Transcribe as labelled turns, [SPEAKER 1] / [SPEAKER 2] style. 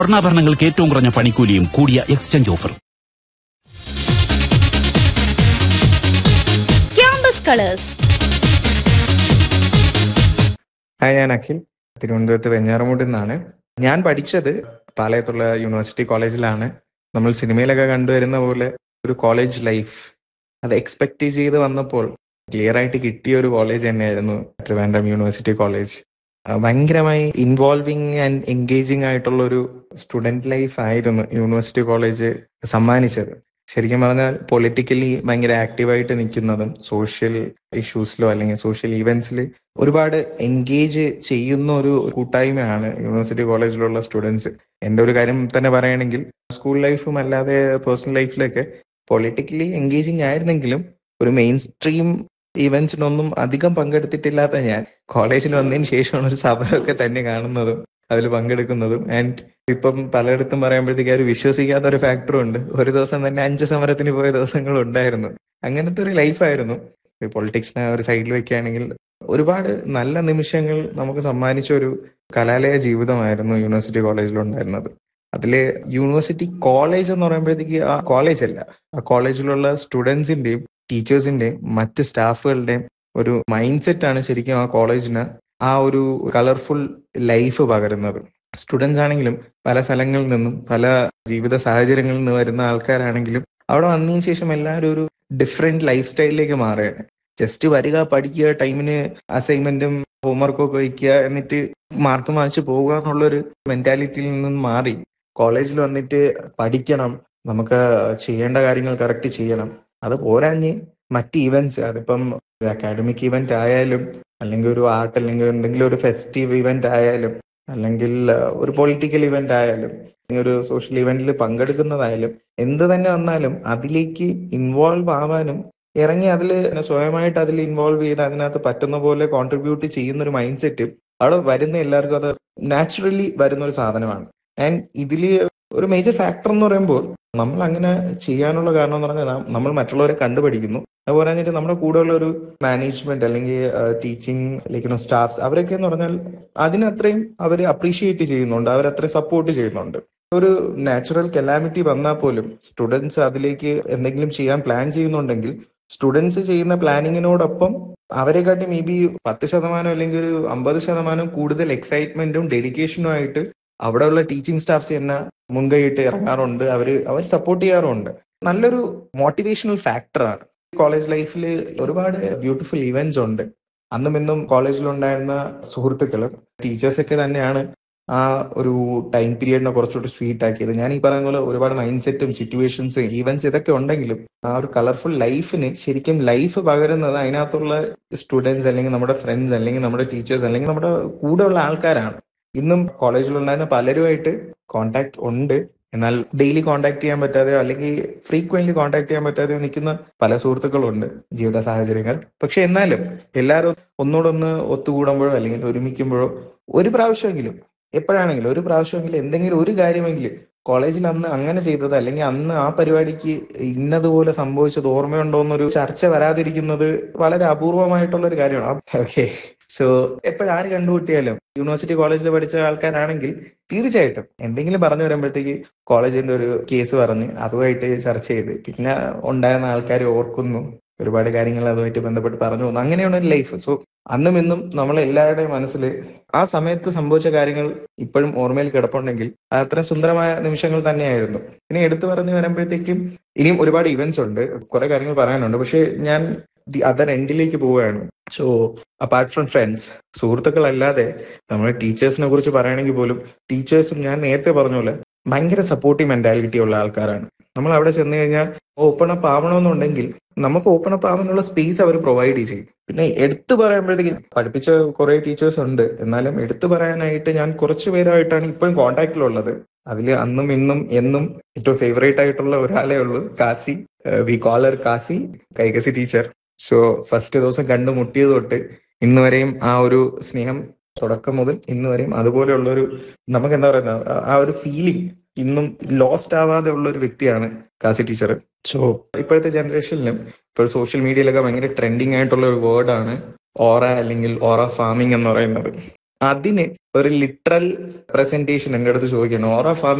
[SPEAKER 1] സ്വർണ്ണാഭരണങ്ങൾക്ക് ഏറ്റവും കുറഞ്ഞ പണിക്കൂലിയും കൂടിയ എക്സ്ചേഞ്ച് ഓഫറും
[SPEAKER 2] ക്യാമ്പസ് കളേഴ്സ്
[SPEAKER 3] ഹായ് ഞാൻ അഖിൽ തിരുവനന്തപുരത്ത് വെഞ്ഞാറമൂടിൽ നിന്നാണ് ഞാൻ പഠിച്ചത് പാളയത്തുള്ള യൂണിവേഴ്സിറ്റി കോളേജിലാണ് നമ്മൾ സിനിമയിലൊക്കെ കണ്ടുവരുന്ന പോലെ ഒരു കോളേജ് ലൈഫ് അത് എക്സ്പെക്ട് ചെയ്ത് വന്നപ്പോൾ ക്ലിയർ ആയിട്ട് കിട്ടിയ ഒരു കോളേജ് തന്നെയായിരുന്നു ട്രിവാൻഡ്രം യൂണിവേഴ്സിറ്റി കോളേജ് ആ, ഭയങ്കരമായി ഇൻവോൾവിങ് ആൻഡ് എൻഗേജിങ് ആയിട്ടുള്ള ഒരു സ്റ്റുഡന്റ് ലൈഫ് ആയിരുന്നു യൂണിവേഴ്സിറ്റി കോളേജ് സമ്മാനിച്ചത് ശരിക്കും പറഞ്ഞാൽ പൊളിറ്റിക്കലി ഭയങ്കര ആക്റ്റീവായിട്ട് നിൽക്കുന്നതും സോഷ്യൽ ഇഷ്യൂസിലോ അല്ലെങ്കിൽ സോഷ്യൽ ഈവെന്റ്സിൽ ഒരുപാട് എൻഗേജ് ചെയ്യുന്ന ഒരു കൂട്ടായ്മയാണ് യൂണിവേഴ്സിറ്റി കോളേജിലുള്ള സ്റ്റുഡൻസ് എൻ്റെ ഒരു കാര്യം തന്നെ പറയുകയാണെങ്കിൽ സ്കൂൾ ലൈഫും അല്ലാതെ പേഴ്സണൽ ലൈഫിലൊക്കെ പൊളിറ്റിക്കലി എൻഗേജിങ് ആയിരുന്നെങ്കിലും ഒരു മെയിൻ സ്ട്രീം ഇവന്റ്സിനൊന്നും അധികം പങ്കെടുത്തിട്ടില്ലാത്ത ഞാൻ കോളേജിൽ വന്നതിന് ശേഷമാണ് ഒരു സമരമൊക്കെ തന്നെ കാണുന്നതും അതിൽ പങ്കെടുക്കുന്നതും ആൻഡ് ഇപ്പം പലയിടത്തും പറയുമ്പോഴത്തേക്ക് ഒരു വിശ്വസിക്കാത്ത ഒരു ഫാക്ടറും ഉണ്ട് ഒരു ദിവസം തന്നെ അഞ്ച് സമരത്തിന് പോയ ദിവസങ്ങൾ ഉണ്ടായിരുന്നു അങ്ങനത്തെ ഒരു ലൈഫായിരുന്നു പൊളിറ്റിക്സിനെ ഒരു സൈഡിൽ വെക്കുകയാണെങ്കിൽ ഒരുപാട് നല്ല നിമിഷങ്ങൾ നമുക്ക് സമ്മാനിച്ച ഒരു കലാലയ ജീവിതമായിരുന്നു യൂണിവേഴ്സിറ്റി കോളേജിൽ ഉണ്ടായിരുന്നത് അതില് യൂണിവേഴ്സിറ്റി കോളേജ് എന്ന് പറയുമ്പോഴത്തേക്ക് ആ കോളേജ് അല്ല ആ കോളേജിലുള്ള സ്റ്റുഡൻസിന്റെയും ടീച്ചേഴ്സിന്റെയും മറ്റ് സ്റ്റാഫുകളുടെയും ഒരു മൈൻഡ് സെറ്റ് ആണ് ശരിക്കും ആ കോളേജിന് ആ ഒരു കളർഫുൾ ലൈഫ് പകരുന്നത് സ്റ്റുഡൻസ് ആണെങ്കിലും പല സ്ഥലങ്ങളിൽ നിന്നും പല ജീവിത സാഹചര്യങ്ങളിൽ നിന്ന് വരുന്ന ആൾക്കാരാണെങ്കിലും അവിടെ വന്നതിന് ശേഷം എല്ലാവരും ഒരു ഡിഫറെന്റ് ലൈഫ് സ്റ്റൈലിലേക്ക് മാറുകയാണ് ജസ്റ്റ് വരിക പഠിക്കുക ടൈമിന് അസൈൻമെന്റും ഹോംവർക്കും ഒക്കെ വയ്ക്കുക എന്നിട്ട് മാർക്ക് വാങ്ങിച്ച് പോവുക എന്നുള്ളൊരു മെന്റാലിറ്റിയിൽ നിന്നും മാറി കോളേജിൽ വന്നിട്ട് പഠിക്കണം നമുക്ക് ചെയ്യേണ്ട കാര്യങ്ങൾ കറക്റ്റ് ചെയ്യണം അത് പോരാഞ്ഞ് മറ്റ് ഇവന്റ്സ് അതിപ്പം ഒരു അക്കാഡമിക് ഇവന്റ് ആയാലും അല്ലെങ്കിൽ ഒരു ആർട്ട് അല്ലെങ്കിൽ എന്തെങ്കിലും ഒരു ഫെസ്റ്റീവ് ഇവന്റ് ആയാലും അല്ലെങ്കിൽ അഹ്, ഒരു പൊളിറ്റിക്കൽ ഇവന്റ് ആയാലും അല്ലെങ്കിൽ ഒരു സോഷ്യൽ ഇവന്റിൽ പങ്കെടുക്കുന്നതായാലും എന്ത് തന്നെ വന്നാലും അതിലേക്ക് ഇൻവോൾവ് ആവാനും ഇറങ്ങി അതിൽ സ്വയമായിട്ട് അതിൽ ഇൻവോൾവ് ചെയ്ത് അതിനകത്ത് പറ്റുന്ന പോലെ കോൺട്രിബ്യൂട്ട് ചെയ്യുന്ന ഒരു മൈൻഡ് സെറ്റ് അവിടെ വരുന്ന എല്ലാവർക്കും അത് നാച്ചുറലി വരുന്ന ഒരു സാധനമാണ് ആൻഡ് ഇതിൽ ഒരു മേജർ ഫാക്ടർ എന്ന് പറയുമ്പോൾ നമ്മൾ അങ്ങനെ ചെയ്യാനുള്ള കാരണം എന്ന് പറഞ്ഞാൽ നാം- നമ്മൾ മറ്റുള്ളവരെ കണ്ടുപഠിക്കുന്നു അതുപോലെ തന്നെ നമ്മുടെ കൂടെയുള്ള ഒരു മാനേജ്മെന്റ് അല്ലെങ്കിൽ ടീച്ചിങ് ലൈക്ക് സ്റ്റാഫ്സ് അവരൊക്കെ എന്ന് പറഞ്ഞാൽ അതിനത്രയും അവർ അപ്രീഷിയേറ്റ് ചെയ്യുന്നുണ്ട് അവരത്രയും സപ്പോർട്ട് ചെയ്യുന്നുണ്ട് ഒരു നാച്ചുറൽ കെലാമിറ്റി വന്നാൽ പോലും സ്റ്റുഡൻസ് അതിലേക്ക് എന്തെങ്കിലും ചെയ്യാൻ പ്ലാൻ ചെയ്യുന്നുണ്ടെങ്കിൽ സ്റ്റുഡൻസ് ചെയ്യുന്ന പ്ലാനിങ്ങിനോടൊപ്പം അവരെക്കാട്ടി മേ ബി പത്ത് ശതമാനം അല്ലെങ്കിൽ ഒരു അമ്പത് ശതമാനം കൂടുതൽ എക്സൈറ്റ്മെന്റും ഡെഡിക്കേഷനും ആയിട്ട് അവിടെയുള്ള ടീച്ചിങ് സ്റ്റാഫ്സ് തന്നെ മുൻകൈയിട്ട് ഇറങ്ങാറുണ്ട് അവര് അവർ സപ്പോർട്ട് ചെയ്യാറുണ്ട് നല്ലൊരു മോട്ടിവേഷണൽ ഫാക്ടറാണ് കോളേജ് ലൈഫിൽ ഒരുപാട് ബ്യൂട്ടിഫുൾ ഇവന്റ്സ് ഉണ്ട് അന്നും ഇന്നും കോളേജിലുണ്ടായിരുന്ന സുഹൃത്തുക്കളും ടീച്ചേഴ്സൊക്കെ തന്നെയാണ് ആ ഒരു ടൈം പീരീഡിനെ കുറച്ചുകൂടി സ്വീറ്റ് ആക്കിയത് ഞാൻ ഈ പറയുന്ന പോലെ ഒരുപാട് മൈൻഡ് സെറ്റും സിറ്റുവേഷൻസും ഈവൻസ് ഇതൊക്കെ ഉണ്ടെങ്കിലും ആ ഒരു കളർഫുൾ ലൈഫിന് ശരിക്കും ലൈഫ് പകരുന്നത് അതിനകത്തുള്ള സ്റ്റുഡൻസ് അല്ലെങ്കിൽ നമ്മുടെ ഫ്രണ്ട്സ് അല്ലെങ്കിൽ നമ്മുടെ ടീച്ചേഴ്സ് അല്ലെങ്കിൽ നമ്മുടെ കൂടെയുള്ള ആൾക്കാരാണ് ഇന്നും കോളേജിലുണ്ടായിരുന്ന പലരുമായിട്ട് കോണ്ടാക്ട് ഉണ്ട് എന്നാൽ ഡെയിലി കോണ്ടാക്ട് ചെയ്യാൻ പറ്റാതെയോ അല്ലെങ്കിൽ ഫ്രീക്വന്റ്ലി കോണ്ടാക്ട് ചെയ്യാൻ പറ്റാതെയോ നിൽക്കുന്ന പല സുഹൃത്തുക്കളുണ്ട് ജീവിത സാഹചര്യങ്ങൾ പക്ഷെ എന്നാലും എല്ലാവരും ഒന്നുകൂടൊന്ന് ഒത്തുകൂടുമ്പോഴോ അല്ലെങ്കിൽ ഒരുമിക്കുമ്പോഴോ ഒരു പ്രാവശ്യമെങ്കിലും എപ്പോഴാണെങ്കിലും ഒരു പ്രാവശ്യമെങ്കിലും എന്തെങ്കിലും ഒരു കാര്യമെങ്കിലും കോളേജിൽ അന്ന് അങ്ങനെ ചെയ്തത് അല്ലെങ്കിൽ അന്ന് ആ പരിപാടിക്ക് ഇന്നതുപോലെ സംഭവിച്ചത് ഓർമ്മയുണ്ടോ എന്നൊരു ചർച്ച വരാതിരിക്കുന്നത് വളരെ അപൂർവമായിട്ടുള്ള ഒരു കാര്യമാണ് ഓക്കെ സോ എപ്പോഴാര് കണ്ടുകൂട്ടിയാലും യൂണിവേഴ്സിറ്റി കോളേജിൽ പഠിച്ച ആൾക്കാരാണെങ്കിൽ തീർച്ചയായിട്ടും എന്തെങ്കിലും പറഞ്ഞു വരുമ്പോഴത്തേക്ക് കോളേജിന്റെ ഒരു കേസ് പറഞ്ഞ് അതുമായിട്ട് ചർച്ച ചെയ്ത് പിന്നെ ഉണ്ടായിരുന്ന ആൾക്കാർ ഓർക്കുന്നു ഒരുപാട് കാര്യങ്ങൾ അതുമായിട്ട് ബന്ധപ്പെട്ട് പറഞ്ഞു പോകുന്നു അങ്ങനെയാണ് ഒരു ലൈഫ് സോ അന്നും ഇന്നും നമ്മളെല്ലാവരുടെയും മനസ്സിൽ ആ സമയത്ത് സംഭവിച്ച കാര്യങ്ങൾ ഇപ്പോഴും ഓർമ്മയിൽ കിടപ്പുണ്ടെങ്കിൽ അത് അത്ര സുന്ദരമായ നിമിഷങ്ങൾ തന്നെയായിരുന്നു ഇനി എടുത്തു പറഞ്ഞു വരുമ്പോഴത്തേക്കും ഇനിയും ഒരുപാട് ഇവന്റ്സ് ഉണ്ട് കുറെ കാര്യങ്ങൾ പറയാനുണ്ട് പക്ഷെ ഞാൻ ദി അതർ എൻഡിലേക്ക് പോവുകയാണ് സോ അപ്പാർട്ട് ഫ്രം ഫ്രണ്ട്സ് സുഹൃത്തുക്കളല്ലാതെ നമ്മുടെ ടീച്ചേഴ്സിനെ കുറിച്ച് പറയുകയാണെങ്കിൽ പോലും ടീച്ചേഴ്സും ഞാൻ നേരത്തെ പറഞ്ഞ പോലെ ഭയങ്കര സപ്പോർട്ടീവ് മെന്റാലിറ്റി ഉള്ള ആൾക്കാരാണ് നമ്മൾ അവിടെ ചെന്ന് കഴിഞ്ഞാൽ ഓപ്പൺ അപ്പ് ആവണമെന്നുണ്ടെങ്കിൽ നമുക്ക് ഓപ്പൺ അപ്പ് ആവാനുള്ള സ്പേസ് അവർ പ്രൊവൈഡ് ചെയ്യും പിന്നെ എടുത്തു പറയുമ്പോഴത്തേക്ക് പഠിപ്പിച്ച കുറെ ടീച്ചേഴ്സ് ഉണ്ട് എന്നാലും എടുത്തു പറയാനായിട്ട് ഞാൻ കുറച്ച് പേരായിട്ടാണ് ഇപ്പോഴും കോണ്ടാക്റ്റിലുള്ളത് അതിൽ അന്നും ഇന്നും എന്നും ഏറ്റവും ഫേവറേറ്റ് ആയിട്ടുള്ള ഒരാളേ ഉള്ളൂ കാസി വി കോളർ കാസി കൈകസി ടീച്ചർ സോ ഫസ്റ്റ് ദിവസം കണ്ടുമുട്ടിയത് തൊട്ട് ഇന്ന് വരെയും ആ ഒരു സ്നേഹം തുടക്കം മുതൽ ഇന്ന് വരെയും അതുപോലെയുള്ള ഒരു നമുക്ക് എന്താ പറയുന്നത് ആ- ആ ഒരു ഫീലിംഗ് ഇന്നും ലോസ്റ്റ് ആവാതെ ഉള്ള ഒരു വ്യക്തിയാണ് കാസി ടീച്ചർ സോ ഇപ്പോഴത്തെ ജനറേഷനിലും ഇപ്പോൾ സോഷ്യൽ മീഡിയയിലൊക്കെ ഭയങ്കര ട്രെൻഡിങ് ആയിട്ടുള്ള ഒരു വേർഡാണ് ഓറ അല്ലെങ്കിൽ ഓറ ഫാമിംഗ് എന്ന് പറയുന്നത് അതിന് ഒരു ലിറ്ററൽ പ്രസന്റേഷൻ എൻ്റെ അടുത്ത് ചോദിക്കണം ഓറ ഫാമിംഗ്